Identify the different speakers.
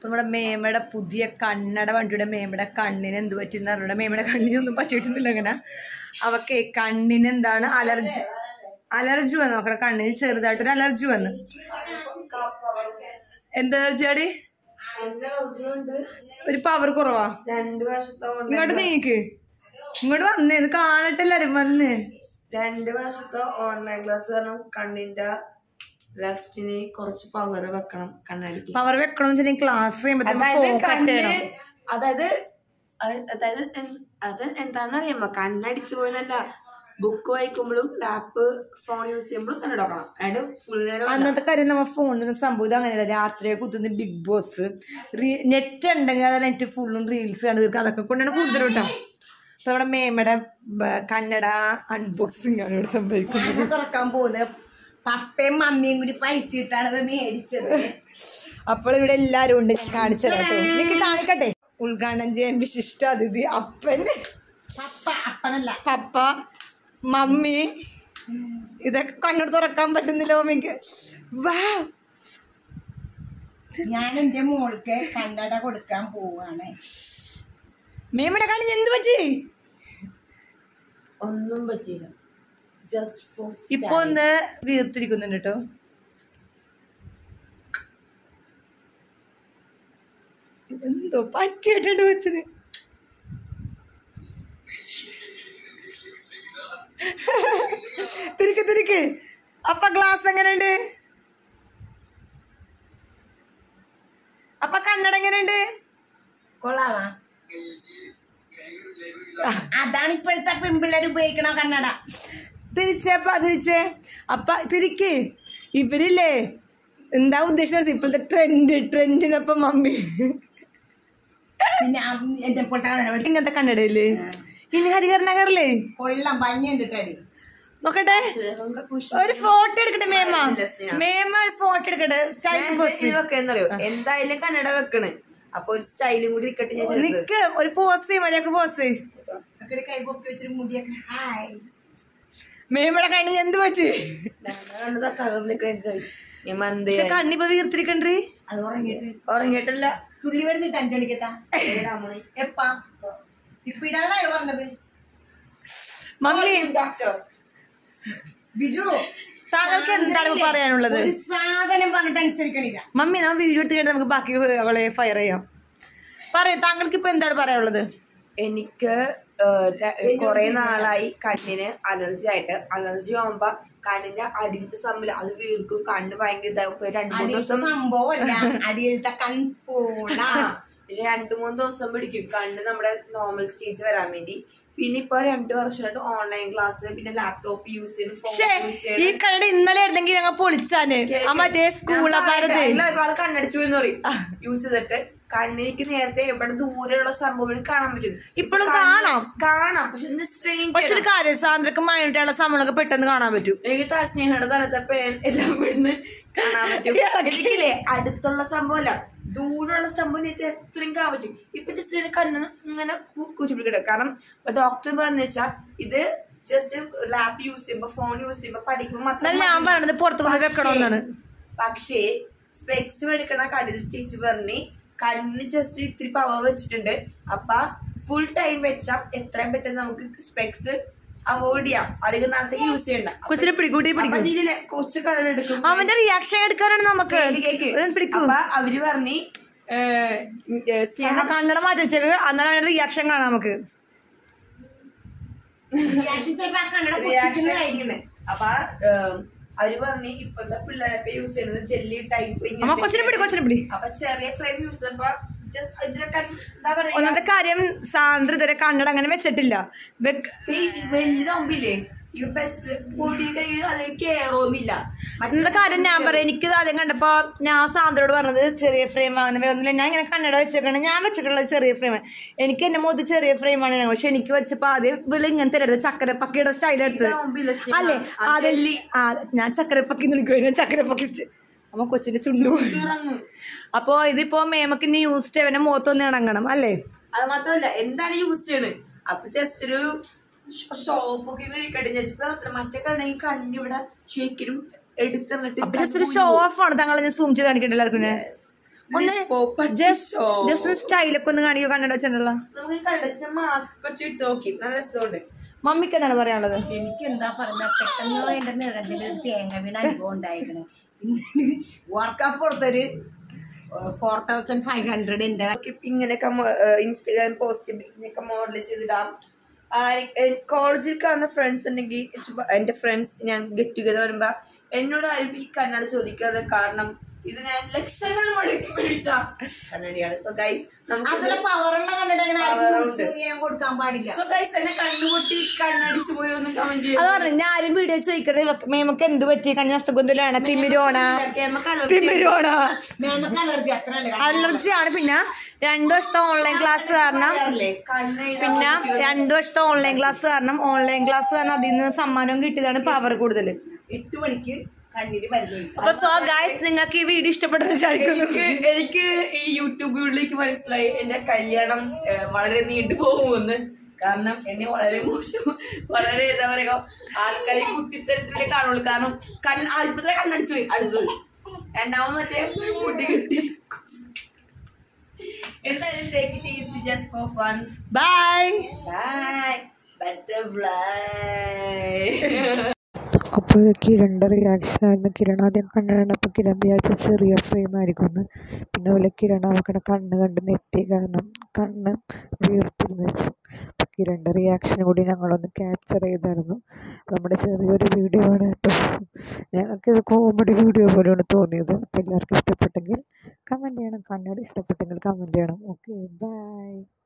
Speaker 1: അപ്പൊ നമ്മുടെ മേമയുടെ പുതിയ കണ്ണട വണ്ടിയുടെ മേമയുടെ കണ്ണിന് എന്ത് പറ്റിയെന്ന് അറിഞ്ഞൂടെ മേമയുടെ കണ്ണിനൊന്നും പറ്റിയിട്ടൊന്നുമില്ല അങ്ങനെ അവക്ക് കണ്ണിന് എന്താണ് അലർജി അലർജി വന്നു നോക്കണ കണ്ണിന് ചെറുതായിട്ടൊരു അലർജി വന്നു എന്താ അലർജിയാടി ഒരു പവർ കുറവാ
Speaker 2: രണ്ട് വർഷത്തെ
Speaker 1: ഇങ്ങോട്ട് നീക്ക് ഇങ്ങോട്ട് വന്നേ ഇത് കാണട്ടെ എല്ലാരും വന്ന്
Speaker 2: രണ്ട് വർഷത്തെ ഓൺലൈൻ ക്ലാസ് കാരണം കണ്ണിന്റെ ലെഫ്റ്റിന് കുറച്ച് പവർ വെക്കണം കണ്ണടിക്ക്
Speaker 1: പവർ വെക്കണം വെച്ചിട്ടുണ്ടെങ്കിൽ ക്ലാസ് ചെയ്യുമ്പോഴത്തേക്കും
Speaker 2: അതായത്
Speaker 1: ഫോൺ കട്ട്
Speaker 2: കണ്ണ്
Speaker 1: ചെയ്യണം
Speaker 2: അതായത് അത് അതായത് എന്ത് അത് എന്താണെന്നറിയാമോ കണ്ണടിച്ചു പോയെന്നല്ല ബുക്ക് വായിക്കുമ്പോഴും ലാപ്പ് ഫോൺ യൂസ് ചെയ്യുമ്പോഴും കണ്ണെടുക്കണം അതായത് ഫുൾ നേരം അല്ല.
Speaker 1: അന്നത്തെ കാര്യം നമ്മ ഫോണിന് സംഭവം ഇത് അങ്ങനെയല്ല രാത്രി കുത്തുന്ന ബിഗ് ബോസ് നെറ്റ് ഉണ്ടെങ്കിൽ അത് നെറ്റ് ഫുള്ളും റീൽസ് കണ്ടു തീർക്കുക അതൊക്കെ കൊണ്ടാണ് കൂടുതലും കേട്ടോ അപ്പൊ നമ്മുടെ മേമയുടെ ബ- കന്നഡ അൺബോക്സിംഗ് ആണ് ഇവിടെ സംഭവിക്കുന്നത്
Speaker 3: ഇത് തുറക്കാൻ പോകുന്നത് പപ്പയും മമ്മിയും കൂടി പൈസ ഇട്ടാണ് ഇത് മേടിച്ചത്
Speaker 1: അപ്പോൾ ഇവിടെ എല്ലാരും ഉണ്ട് ഞാൻ കാണിച്ചു തരാം കേട്ടോ എനിക്ക് കാണിക്കട്ടെ ഉദ്ഘാടനം ചെയ്യാൻ വിശിഷ്ട അതിഥി അപ്പൻ
Speaker 3: പപ്പ അപ്പനല്ല
Speaker 1: പപ്പ മമ്മി ഇതൊക്കെ കണ്ണട തുറക്കാൻ പറ്റുന്നില്ല മമ്മിക്ക് വാ
Speaker 3: ഞാൻ എന്റെ മോൾക്ക് കണ്ണട കൊടുക്കാൻ പോവാണ്
Speaker 1: മേമയുടെ കണ്ണിന് എന്ത് പറ്റി
Speaker 2: ഒന്നും പറ്റിയില്ല ജസ്റ്റ് ഫോർ
Speaker 1: ഇപ്പൊ ഒന്ന് വീർത്തിരിക്കുന്നുണ്ട് കേട്ടോ എന്തോ പറ്റിയിട്ടുണ്ട് വെച്ചത് തിരിക്ക് തിരിക്ക് അപ്പ ഗ്ലാസ് എങ്ങനെയുണ്ട് അപ്പ കണ്ണട എങ്ങനെയുണ്ട്
Speaker 3: കൊള്ളാവാ അതാണ് ഇപ്പോഴത്തെ പെൺപിള്ളേർ ഉപയോഗിക്കണ കണ്ണട
Speaker 1: തിരിച്ചേപ്പാ തിരിച്ചേ അപ്പ തിരിക്ക് ഇവരില്ലേ എന്താ ഉദ്ദേശിച്ചത് ഇപ്പോഴത്തെ ട്രെൻഡ് ട്രെൻഡിനൊപ്പം മമ്മി
Speaker 3: പിന്നെ അം- എന്റെ പോലത്തെ കണ്ണട മേടിക്കും.
Speaker 1: ഇങ്ങനത്തെ കണ്ണടയില്ലേ ഇനി ഹരിഹർ നഗറില്ലേ
Speaker 3: കൊള്ളാം ഭംഗിയുണ്ട് കേട്ടോ
Speaker 1: നോക്കട്ടെ ഒരു ഫോട്ടോ എടുക്കട്ടെ മേമ മേമ ഒരു ഫോട്ടോ എടുക്കട്ടെ സ്റ്റൈൽ
Speaker 2: വെക്കണെന്നറിയോ എന്തായാലും കന്നഡ വെക്കണ് അപ്പൊ ഒരു സ്റ്റൈലും കൂടി ഇരിക്കട്ടെ ഞാൻ ചെയ്തത്.
Speaker 1: നിക്ക് ഒരു പോസ് മര്യാദക്ക് പോസ്
Speaker 3: ഇവിടെ കൈ പൊക്കി വെച്ചൊരു മുടിയൊക്കെ ഹായ്
Speaker 1: മേമയുടെ കണ്ണി എന്ത് പറ്റി
Speaker 2: ഞങ്ങൾ കണ്ടത് തകർന്നിക്കണ guys. ഞാൻ മന്ദയായി.
Speaker 1: പക്ഷെ കണ്ണിപ്പോ വീർത്തിരിക്കണ്ടേ
Speaker 3: അത് ഉറങ്ങിയിട്ട്
Speaker 2: ഉറങ്ങിയിട്ടില്ല
Speaker 3: തുള്ളി വരുന്നിട്ട് അഞ്ചണിക്കത്താ എപ്പാ ഇപ്പൊ ഇടാനാണ് പറഞ്ഞത്
Speaker 1: മമ്മി
Speaker 2: ഡോക്ടർ
Speaker 3: ബിജു
Speaker 1: താങ്കൾക്ക് എന്താണ് ഇപ്പൊ പറയാനുള്ളത്
Speaker 3: ഒരു സാധനം പറഞ്ഞിട്ട് അനുസരിക്കണില്ല
Speaker 1: മമ്മി നാം വീഡിയോ എടുത്ത് കഴിഞ്ഞാൽ നമുക്ക് ബാക്കി അവളെ ഫയർ ചെയ്യാം പറയൂ താങ്കൾക്ക് ഇപ്പൊ എന്താണ് പറയാനുള്ളത്
Speaker 2: എനിക്ക് കുറെ നാളായി കണ്ണിന് അലർജി ആയിട്ട് അലർജി ആവുമ്പോ കണ്ണിന്റെ അടിയിലത്തെ സമ്മിൽ അത് വീർക്കും കണ്ണ് ഭയങ്കര ഇതാവും ഇപ്പൊ രണ്ടു മൂന്ന്
Speaker 3: അടിയിലത്തെ
Speaker 2: ദിവസം
Speaker 3: സംഭവമല്ല അടിയിലത്തെ കൺപോണ
Speaker 2: ആ, ഒരു രണ്ടു മൂന്ന് ദിവസം പിടിക്കും കണ്ണ് നമ്മുടെ നോർമൽ സ്റ്റേജ് വരാൻ വേണ്ടി പിന്നെ ഇപ്പൊ രണ്ടു വർഷമായിട്ട് ഓൺലൈൻ ക്ലാസ് പിന്നെ ലാപ്ടോപ്പ് യൂസ് ചെയ്യുന്നു ഫോൺ
Speaker 1: പക്ഷേ
Speaker 2: യൂസ്
Speaker 1: ഈ കണ്ണട ഇന്നലെ ആയിരുന്നെങ്കിൽ ഞങ്ങൾ പൊളിച്ചാന് ആ മറ്റേ സ്കൂളക്കാരത്തെ
Speaker 2: ഒരുപാട് കണ്ണടിച്ചു എന്ന് പറയും യൂസ് ചെയ്തിട്ട് കണ്ണിലേക്ക് നേരത്തെ എവിടെ ദൂരെയുള്ള സംഭവങ്ങൾ കാണാൻ പറ്റും
Speaker 1: ഇപ്പോഴും
Speaker 2: കണ്ണ്
Speaker 1: കാണാം.
Speaker 2: കാണാം പക്ഷെ ഒന്ന് സ്ട്രെയിൻ
Speaker 1: പക്ഷെ ഒരു കാര്യം സാന്ദ്രക്ക് മൈനായിട്ടുള്ള സംഭവങ്ങളൊക്കെ പെട്ടെന്ന് കാണാൻ പറ്റും
Speaker 2: എനിക്ക് സ്നേഹയുടെ തലത്തെ എല്ലാം പെണ്ണ് കാണാൻ പറ്റും എനിക്കില്ലേ അടുത്തുള്ള സംഭവമല്ല ദൂരമുള്ള സംഭവം എനിക്ക് എത്രയും കാണാൻ പറ്റും ഇപ്പൊ ജസ്റ്റ് കണ്ണ് ഇങ്ങനെ കുച്ചിപ്പിടിക്കട്ടെ കാരണം ഡോക്ടർ പറഞ്ഞു വെച്ചാ ഇത് ജസ്റ്റ് ലാപ്പ് യൂസ് ചെയ്യുമ്പോ ഫോൺ യൂസ് ചെയ്യുമ്പോ പഠിക്കുമ്പോ മാത്രം
Speaker 1: എന്നാലും ഞാൻ
Speaker 2: മതി.
Speaker 1: പറയണത് പുറത്ത് കൊണ്ട് വെക്കണമെന്നാണ്
Speaker 2: പക്ഷേ സ്പെക്സ് മേടിക്കണ കടയിൽ ചേച്ചി പറഞ്ഞ് കണ്ണിന് ജസ്റ്റ് ഇത്തിരി പവർ വെച്ചിട്ടുണ്ട് അപ്പൊ ഫുൾ ടൈം വെച്ചാൽ എത്രയും പെട്ടെന്ന് നമുക്ക് സ്പെക്സ് അവോയ്ഡ് ചെയ്യാം അധികം നാളത്തേക്ക് യൂസ് ചെയ്യണ്ട അപ്പൊ-
Speaker 1: കൊച്ചിനെ പിടികൂട്ടി
Speaker 2: അപ്പൊ
Speaker 1: പിടിക്കും
Speaker 2: ഇതിലെ കൊച്ചു കടലെടുക്കും
Speaker 1: അവന്റെ റിയാക്ഷൻ എടുക്കാനാണ് നമുക്ക് അവൻ പിടിക്കും
Speaker 2: അപ്പൊ അവര് പറഞ്ഞ് ഏഹ്, ഏഹ്, സ്നേഹ
Speaker 1: കണ്ണട മാറ്റി വെച്ചേക്ക് അന്നേരം അവന്റെ റിയാക്ഷൻ കാണാം നമുക്ക്
Speaker 3: റിയാക്ഷൻ ചിലപ്പോ ആ കണ്ണട
Speaker 2: റിയാക്ഷൻ
Speaker 3: പൊട്ടിക്കുന്നതായിരിക്കും
Speaker 2: അപ്പൊ ഏഹ്, അവര് പറഞ്ഞ് ഇപ്പോഴത്തെ പിള്ളേരൊക്കെ യൂസ് ചെയ്യുന്നത് ജെല്ലി ടൈപ്പ്
Speaker 1: അമ്മ കൊച്ചിനെ പിടി കൊച്ചിനെ പിടി
Speaker 2: അപ്പൊ ചെറിയ ഫ്രെയിം യൂസ് ചെയ്യുമ്പോ ജസ്റ്റ് ഇതിനൊക്കെ എന്താ പറയാ
Speaker 1: ഒന്നാമത്തെ കാര്യം സാന്ദ്ര ഇതുവരെ കണ്ണട അങ്ങനെ വെച്ചിട്ടില്ല വെക്ക്-
Speaker 2: ഈ വലുതാവുമ്പില്ലേ ഈ ബസ് പൊടി കയ്യിൽ അല്ലെങ്കിൽ കേറോന്നില്ല
Speaker 1: ഒന്നാമത്തെ കാര്യം ഞാൻ പറയാം എനിക്ക് ആദ്യം കണ്ടപ്പോ ഞാൻ സാന്ദ്രയോട് പറഞ്ഞത് ചെറിയ ഫ്രെയിം വാങ്ങുന്ന ഒന്നുമില്ല ഞാൻ ഇങ്ങനെ കണ്ണട വെച്ചേക്കണം ഞാൻ വെച്ചിട്ടുള്ളത് ചെറിയ ഫ്രെയിം എനിക്ക് എന്റെ മുഖത്ത് ചെറിയ ഫ്രെയിമാണ് പക്ഷെ എനിക്ക് വെച്ചപ്പോ ആദ്യം വിളി ഇങ്ങനത്തെ എടുത്തത് ചക്കരപ്പക്കയുടെ സ്റ്റൈൽ എടുത്തത്
Speaker 2: ഇതാവുമ്പില്ലേ സ്നേഹ?
Speaker 1: അല്ലേ
Speaker 2: ആ
Speaker 1: അതല്ലേ ആ ഞാൻ ചക്കരപ്പക്കി നിൽക്കുക ഞാൻ ചക്കരപ്പക്കി അമ്മ കൊച്ചിന്റെ ചുണ്ടു പോയി
Speaker 2: ഇറങ്ങും.
Speaker 1: അപ്പോ ഇതിപ്പോ മേമക്ക് ഇനി യൂസ് അവന്റെ മുഖത്തൊന്ന് ഇണങ്ങണം അല്ലേ
Speaker 2: അത് മാത്രമല്ല എന്താണ് യൂസ് ചെയ്യണത് അപ്പൊ ജസ്റ്റ് ഒരു ഷോപ്പ് ഒക്കെ കഴിക്കട്ടെ ജസ്റ്റ് അത്ര മറ്റൊക്കെ ആണെങ്കിൽ കണ്ണിന് ഇവിടെ ശരിക്കും എടുത്തിട്ട്
Speaker 1: അപ്പൊ ജസ്റ്റ് ഒരു ഷോ ഓഫ് ആണ് താങ്കളെ ഞാൻ സൂം ചെയ്ത് കാണിക്കണ്ട എല്ലാവർക്കും ഞാൻ ഒന്ന് ജസ്റ്റ് സ്റ്റൈലൊക്കെ ഒന്ന് കാണിക്കോ കണ്ണട വെച്ചിട്ടുള്ള
Speaker 2: നമുക്ക് കണ്ടച്ചിട്ട് മാസ്ക് ഒക്കെ ഇട്ട് നോക്കി നല്ല രസമുണ്ട്
Speaker 1: മമ്മിക്ക് എന്താണ് പറയാനുള്ളത്
Speaker 3: എനിക്ക് എന്താ പറയുക പെട്ടെന്ന് എന്റെ നിറത്തിൽ ഒരു തേങ്ങ വീണ അനുഭവം ഉണ്ടായിരിക്കണേ വർക്കപ്പുറത്തൊരു ഫോർ തൗസൻഡ് ഫൈവ് ഹൺഡ്രഡ് എന്റെ
Speaker 2: നമുക്ക് ഇങ്ങനെയൊക്കെ ഇൻസ്റ്റാഗ്രാം പോസ്റ്റ് ഇങ്ങനെയൊക്കെ മോഡൽ ചെയ്തിടാം കോളേജിൽ കാണുന്ന ഫ്രണ്ട്സ് ഉണ്ടെങ്കിൽ ചുമ്മാ എന്റെ ഫ്രണ്ട്സ് ഞാൻ ഗെറ്റ് ടുഗദർ വരുമ്പോ എന്നോട് ആരും ഈ കണ്ണട ചോദിക്കാതെ കാരണം ഇത് ഞാൻ ലക്ഷങ്ങൾ മുടക്കി മേടിച്ച കണ്ണടിയാണ് സോ ഗൈസ് നമുക്ക്
Speaker 3: അതിലെ പവറുള്ള കണ്ടിട്ട്
Speaker 2: Power ഉണ്ട്.
Speaker 3: ചെയ്യാൻ കൊടുക്കാൻ പാടില്ല
Speaker 2: സോ ഗൈസ് എന്നെ കണ്ണുപൊട്ടി കണ്ണടിച്ചു പോയി ഒന്ന് കമന്റ്
Speaker 1: അത് പറഞ്ഞു ഞാൻ ആരും വീഡിയോ ചോദിക്കരുത് മേമക്ക് എന്ത് പറ്റി കഴിഞ്ഞ അസുഖത്തിലാണ് തിമിരോണ തിമിരോണ
Speaker 3: നമുക്ക് അലർജി അത്ര
Speaker 1: അലർജിയാണ് പിന്നെ രണ്ടു വർഷത്തെ ഓൺലൈൻ ക്ലാസ് കാരണം
Speaker 2: കണ്ണ്
Speaker 1: പിന്നെ രണ്ടു വർഷത്തെ ഓൺലൈൻ ക്ലാസ് കാരണം ഓൺലൈൻ ക്ലാസ് കാരണം അതിൽ നിന്ന് സമ്മാനവും കിട്ടിയതാണ് പവർ കൂടുതൽ
Speaker 3: എട്ട് മണിക്ക് കണ്ണീര് മരുന്ന് കഴിക്കും
Speaker 1: അപ്പൊ സോ ഗായ്സ് നിങ്ങൾക്ക് ഈ വീഡിയോ ഇഷ്ടപ്പെട്ടെന്ന് വിചാരിക്കുന്നു
Speaker 2: എനിക്ക് എനിക്ക് ഈ യൂട്യൂബിലേക്ക് മനസ്സിലായി എന്റെ കല്യാണം ഏഹ്, വളരെ നീണ്ടു പോകുമെന്ന് കാരണം എന്നെ വളരെ മോശം വളരെ എന്താ പറയുക ആൾക്കാർ ഈ കുട്ടിത്തരത്തിലേ കാണുള്ളൂ കാരണം കണ്ണ് അത്ഭുത കണ്ണടിച്ചു പോയി അടുത്തത് രണ്ടാമത് മറ്റേ മുടി കിട്ടി എന്തായാലും take it easy just for fun
Speaker 1: bye
Speaker 2: bye butterfly
Speaker 4: അപ്പോൾ ഇത് കിരണിൻ്റെ റിയാക്ഷൻ ആയിരുന്നു കിരൺ ആദ്യം കണ്ടിരുന്നപ്പോൾ കിരൺ വിചാരിച്ച ചെറിയ ഫ്രെയിം ആയിരിക്കുമെന്ന് പിന്നെ അതുപോലെ കിരൺ അവക്കടെ കണ്ണ് കണ്ട് നെട്ടി കാരണം കണ്ണ് വീർത്തിരുന്ന് വെച്ചു അപ്പോൾ കിരണിൻ്റെ റിയാക്ഷൻ കൂടി ഞങ്ങളൊന്ന് ക്യാപ്ചർ ചെയ്തായിരുന്നു നമ്മുടെ ചെറിയൊരു വീഡിയോ ആണ് കേട്ടോ ഞങ്ങൾക്കിത് കോമഡി വീഡിയോ പോലെയാണ് തോന്നിയത് അപ്പോൾ എല്ലാവർക്കും ഇഷ്ടപ്പെട്ടെങ്കിൽ കമൻറ്റ് ചെയ്യണം കണ്ണോട് ഇഷ്ടപ്പെട്ടെങ്കിൽ കമൻറ്റ് ചെയ്യണം ഓക്കെ ബൈ